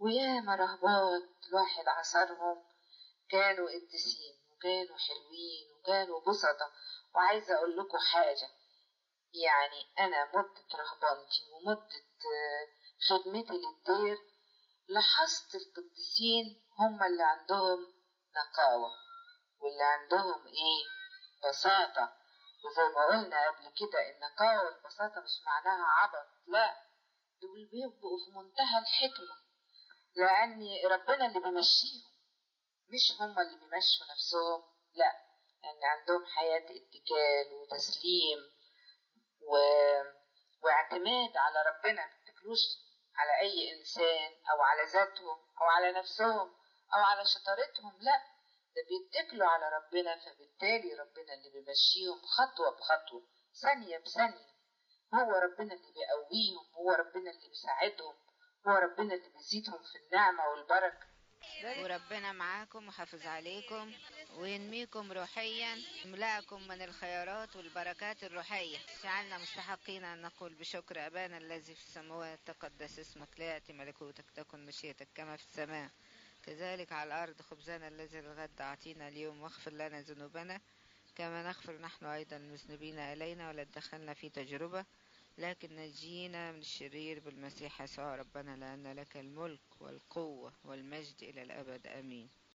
وياما رهبات الواحد عصرهم كانوا قديسين وكانوا حلوين وكانوا بسطة وعايزة أقول لكم حاجة يعني أنا مدة رهبانتي ومدة خدمتي للدير لاحظت القديسين هم اللي عندهم نقاوة واللي عندهم إيه بساطة وزي ما قلنا قبل كده النقاوة والبساطة مش معناها عبط لا دول بيبقوا في منتهى الحكمة لأن ربنا اللي بيمشيهم مش هم اللي بيمشوا نفسهم لا لأن يعني عندهم حياة اتكال وتسليم و... واعتماد على ربنا بيتكلوش على أي إنسان أو على ذاتهم أو على نفسهم أو على شطارتهم لا ده بيتكلوا على ربنا فبالتالي ربنا اللي بيمشيهم خطوة بخطوة ثانية بثانية هو ربنا اللي بيقويهم هو ربنا اللي بيساعدهم هو ربنا اللي بيزيدهم في النعمة والبركة وربنا معاكم وحافظ عليكم وينميكم روحيا يملأكم من الخيرات والبركات الروحية جعلنا مستحقين أن نقول بشكر أبانا الذي في السماوات تقدس اسمك ليأتي ملكوتك تكن مشيتك كما في السماء كذلك على الأرض خبزنا الذي الغد أعطينا اليوم واغفر لنا ذنوبنا كما نغفر نحن أيضا المذنبين إلينا ولا تدخلنا في تجربة لكن نجينا من الشرير بالمسيح يسوع ربنا لأن لك الملك والقوة والمجد إلى الأبد آمين